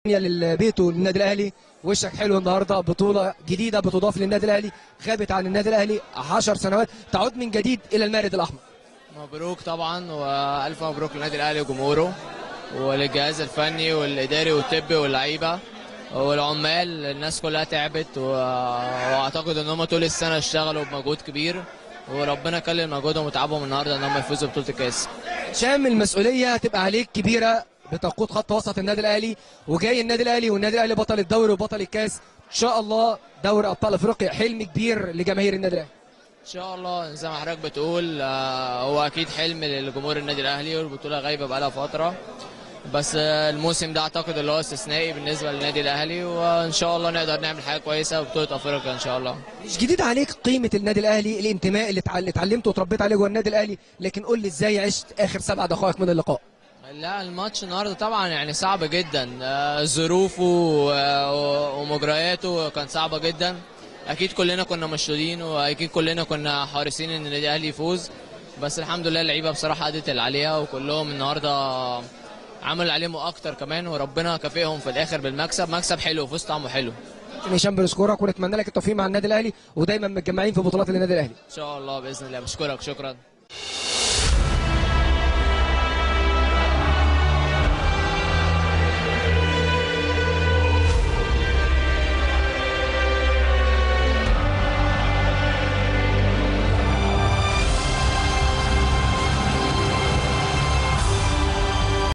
للبيت وللنادي الاهلي وشك حلو النهارده بطوله جديده بتضاف للنادي الاهلي غابت عن النادي الاهلي 10 سنوات تعود من جديد الى المارد الاحمر مبروك طبعا والف مبروك للنادي الاهلي وجمهوره وللجهاز الفني والاداري والطبي واللعيبه والعمال الناس كلها تعبت و- واعتقد ان هم طول السنه اشتغلوا بمجهود كبير وربنا كلل مجهودهم وتعبهم النهارده ان هم يفوزوا ببطوله الكاس شام المسؤوليه هتبقى عليك كبيره بتقود خط وسط النادي الاهلي وجاي النادي الاهلي والنادي الاهلي بطل الدوري وبطل الكاس ان شاء الله دوري ابطال افريقيا حلم كبير لجماهير النادي الاهلي ان شاء الله زي ما حضرتك بتقول آه، هو اكيد حلم لجمهور النادي الاهلي والبطوله غايبه بقالها فتره بس آه، الموسم ده اعتقد اللي هو استثنائي بالنسبه للنادي الاهلي وان شاء الله نقدر نعمل حاجه كويسه ببطوله افريقيا ان شاء الله مش جديد عليك قيمه النادي الاهلي الانتماء اللي اتعل- اتعلمته وتربيت عليه جوه النادي الاهلي لكن قول لي ازاي عشت اخر سبع دقائق من اللقاء لا الماتش النهارده طبعا يعني صعب جدا آه، ظروفه و- ومجرياته كانت صعبه جدا اكيد كلنا كنا مشدودين واكيد كلنا كنا حارسين ان النادي الاهلي يفوز بس الحمد لله اللعيبه بصراحه ادت اللي عليها وكلهم النهارده عملوا عليهم اكتر كمان وربنا كافئهم في الاخر بالمكسب مكسب حلو فوز طعمه حلو هشام بنشكرك ونتمنى لك التوفيق مع النادي الاهلي ودايما متجمعين في بطولات النادي الاهلي ان شاء الله باذن الله بشكرك شكرا